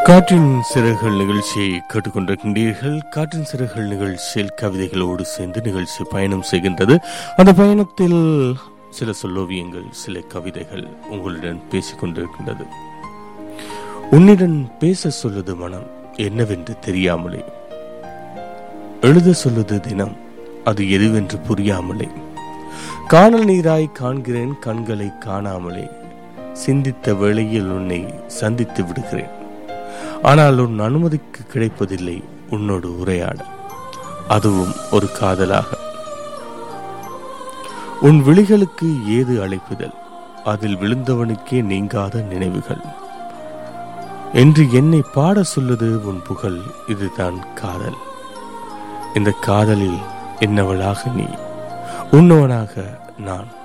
காற்றின் சிறகுகள் நிகழ்ச்சியை கேட்டுக்கொண்டிருக்கின்றீர்கள் காற்றின் சிறகுகள் நிகழ்ச்சியில் கவிதைகளோடு சேர்ந்து நிகழ்ச்சி பயணம் செய்கின்றது அந்த பயணத்தில் சில சொல்லோவியங்கள் சில கவிதைகள் உங்களுடன் பேசிக் கொண்டிருக்கின்றது உன்னிடம் பேச சொல்லுது மனம் என்னவென்று தெரியாமலே எழுத சொல்லுது தினம் அது எதுவென்று புரியாமலே காணல் நீராய் காண்கிறேன் கண்களை காணாமலே சிந்தித்த வேளையில் உன்னை சந்தித்து விடுகிறேன் ஆனால் உன் அனுமதிக்கு கிடைப்பதில்லை உன்னோடு உரையாட அதுவும் ஒரு காதலாக உன் விழிகளுக்கு ஏது அழைப்புதல் அதில் விழுந்தவனுக்கே நீங்காத நினைவுகள் என்று என்னை பாட சொல்லுது உன் புகழ் இதுதான் காதல் இந்த காதலில் என்னவளாக நீ உன்னவனாக நான்